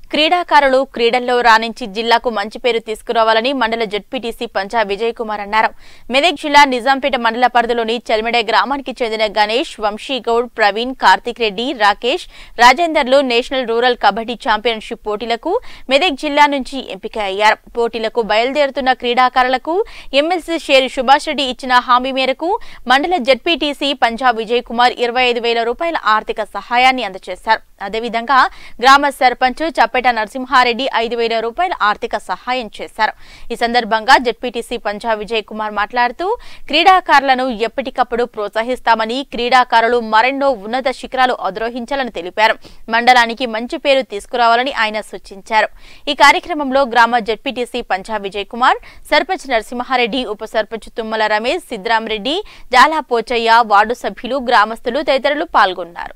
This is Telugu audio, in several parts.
క్రీడాకారులు క్రీడల్లో రాణించి జిల్లాకు మంచి పేరు తీసుకురావాలని మండల జడ్పీటీసీ పంచా విజయ్ కుమార్ అన్నారు మెదక్ జిల్లా నిజాంపేట మండల పరిధిలోని చెల్మెడే గ్రామానికి చెందిన గణేష్ వంశీగౌడ్ ప్రవీణ్ కార్తిక్ రెడ్డి రాకేష్ రాజేందర్లు నేషనల్ రూరల్ కబడ్డీ ఛాంపియన్షిప్ పోటీలకు మెదక్ జిల్లా నుంచి ఎంపిక అయ్యారు పోటీలకు బయలుదేరుతున్న క్రీడాకారులకు ఎమ్మెల్సీ షేరి సుభాష్ రెడ్డి ఇచ్చిన హామీ మేరకు మండల జడ్పీటీసీ పంజాబ్ విజయ్ కుమార్ ఇరవై ఐదు వేల రూపాయల ఆర్థిక సహాయాన్ని అందజేశారు అదేవిధంగా గ్రామ సర్పంచ్ చప్పెట నరసింహారెడ్డి ఐదు వేల రూపాయల ఆర్థిక సహాయం చేశారు ఈ సందర్భంగా జడ్పీటీసీ పంజాబ్ విజయ్ కుమార్ మాట్లాడుతూ క్రీడాకారులను ఎప్పటికప్పుడు ప్రోత్సహిస్తామని క్రీడాకారులు మరెన్నో ఉన్నత శిఖరాలు అధిరోహించాలని తెలిపారు మండలానికి మంచి పేరు తీసుకురావాలని ఆయన సూచించారు ఈ కార్యక్రమంలో గ్రామ జడ్పీటీసీ పంజాబ్ విజయ్ కుమార్ సర్పంచ్ నరసింహారెడ్డి ఉప సర్పంచ్ తుమ్మల రమేష్ సిద్రాంరెడ్డి జాలా పోచయ్య వార్డు సభ్యులు గ్రామస్తులు తదితరులు పాల్గొన్నారు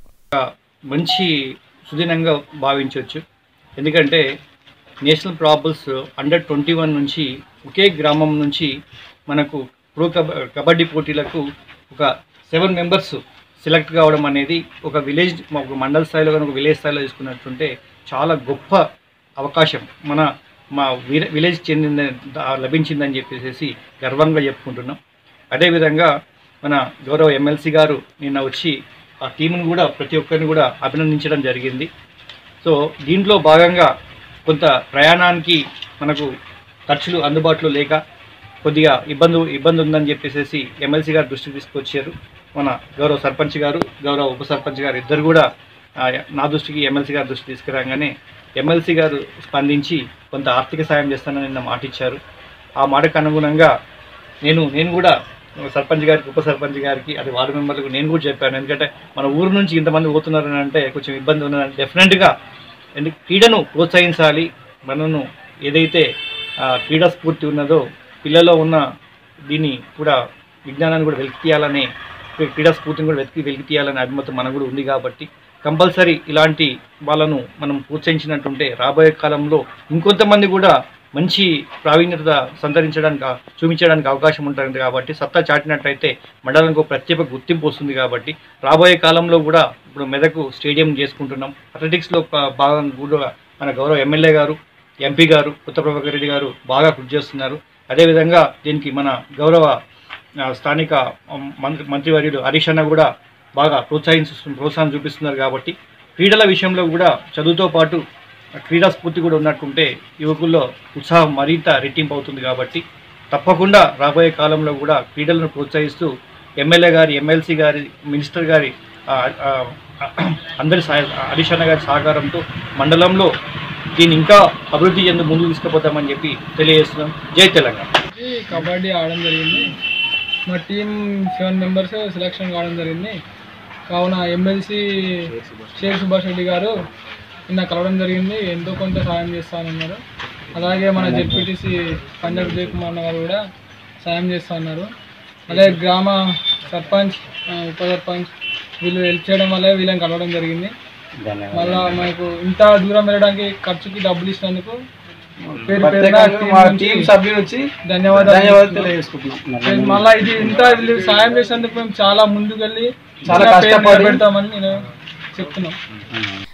మంచి సుదినంగా భావించవచ్చు ఎందుకంటే national probables under twenty one నుంచి ఒకే గ్రామం నుంచి మనకు ప్రో కబ కబడ్డీ పోటీలకు ఒక సెవెన్ మెంబర్స్ సెలెక్ట్ కావడం అనేది ఒక విలేజ్ ఒక మండల స్థాయిలో కానీ ఒక విలేజ్ స్థాయిలో తీసుకున్నట్టుంటే చాలా గొప్ప అవకాశం మన మా విలే విలేజ్ చెందిన లభించిందని చెప్పేసి గర్వంగా చెప్పుకుంటున్నాం అదేవిధంగా మన గౌరవ ఎమ్మెల్సీ గారు నిన్న వచ్చి ఆ టీంను కూడా ప్రతి ఒక్కరిని కూడా అభినందించడం జరిగింది సో దీంట్లో భాగంగా కొంత ప్రయాణానికి మనకు ఖర్చులు అందుబాటులో లేక కొద్దిగా ఇబ్బంది ఇబ్బంది ఉందని చెప్పేసి ఎమ్మెల్సీ గారు దృష్టికి తీసుకొచ్చారు మన గౌరవ సర్పంచ్ గారు గౌరవ ఉప సర్పంచ్ గారు ఇద్దరు కూడా ఆ, నా దృష్టికి ఎమ్మెల్సీ గారి దృష్టి తీసుకురాగానే ఎమ్మెల్సీ గారు స్పందించి కొంత ఆర్థిక సాయం చేస్తానని నిన్న మాట ఇచ్చారు ఆ మాటకు అనుగుణంగా నేను నేను కూడా సర్పంచ్ గారికి ఉప సర్పంచ్ గారికి అది వార్డు మెంబర్లకు నేను కూడా చెప్పాను ఎందుకంటే మన ఊరు నుంచి ఇంతమంది పోతున్నారని అంటే కొంచెం ఇబ్బంది ఉన్నదని డెఫినెట్గా ఎందుకు క్రీడను ప్రోత్సహించాలి మనను ఏదైతే ఆ, క్రీడా స్ఫూర్తి ఉన్నదో పిల్లలో ఉన్న దీన్ని కూడా విజ్ఞానాన్ని కూడా వెలికి తీయాలనే క్రీడా స్ఫూర్తిని కూడా వెతికి వెలికి తీయాలనే అభిమతం మనకు కూడా ఉంది కాబట్టి కంపల్సరీ ఇలాంటి వాళ్ళను మనం ప్రోత్సహించినట్టుంటే రాబోయే కాలంలో ఇంకొంతమంది కూడా మంచి ప్రావీణ్యత సంతరించడానికి చూపించడానికి అవకాశం ఉంటుంది కాబట్టి సత్తా చాటినట్టయితే మండలానికి ఒక ప్రత్యేక గుర్తింపు వస్తుంది కాబట్టి రాబోయే కాలంలో కూడా ఇప్పుడు మెదకు స్టేడియం చేసుకుంటున్నాం అథ్లెటిక్స్లో ప- భాగం కూడా మన గౌరవ ఎమ్మెల్యే గారు ఎంపీ గారు కొత్త ప్రభాకర్ రెడ్డి గారు బాగా కృషి చేస్తున్నారు అదేవిధంగా దీనికి మన గౌరవ ఆ, స్థానిక ఉమ్, మంత్రి మంత్రివర్యులు హరీష్ అన్న కూడా బాగా ప్రోత్సహిస్తు ప్రోత్సాహం చూపిస్తున్నారు కాబట్టి క్రీడల విషయంలో కూడా చదువుతో పాటు క్రీడా స్ఫూర్తి కూడా ఉన్నట్టుంటే యువకుల్లో ఉత్సాహం మరింత రెట్టింపు అవుతుంది కాబట్టి తప్పకుండా రాబోయే కాలంలో కూడా క్రీడలను ప్రోత్సహిస్తూ ఎమ్మెల్యే గారి ఎమ్మెల్సీ గారి మినిస్టర్ గారి ఆ, ఆ, అందరి సహాయ హరీష్ అన్న గారి సహకారంతో మండలంలో దీన్ని ఇంకా అభివృద్ధి చెంది ముందుకు తీసుకుపోతామని చెప్పి తెలియజేస్తున్నాం జై తెలంగాణ ఈ కబడ్డీ ఆడడం జరిగింది మా టీం సెవెన్ మెంబర్స్ సెలెక్షన్ కావడం జరిగింది కావున ఎమ్మెల్సీ షేక్ సుభాష్ రెడ్డి గారు నిన్న కలవడం జరిగింది ఎంతో కొంత సాయం చేస్తానన్నారు అలాగే మన జెడ్పీటీసీ పంజాబ్ విజయ్ కుమార్ అన్న గారు కూడా సాయం చేస్తా ఉన్నారు అలాగే గ్రామ సర్పంచ్ ఆ, ఉప సర్పంచ్ వీళ్ళు హెల్ప్ చేయడం వల్ల వీళ్ళని కలవడం జరిగింది మళ్ళా మనకు ఇంత దూరం వెళ్ళడానికి ఖర్చుకి డబ్బులు ఇచ్చినందుకు పేరు పేరున టీం నుంచి సభ్యులు వచ్చి ధన్యవాదాలు ధన్యవాదాలు తెలియజేసుకుంటున్నాం నేను మళ్ళా ఇది ఇంత వీళ్ళు సాయం చేసినందుకు మేము చాలా ముందుకెళ్ళి చాలా చాలా పేరు కష్టపడి- నిలబెడతామని నేను చెప్తున్నాం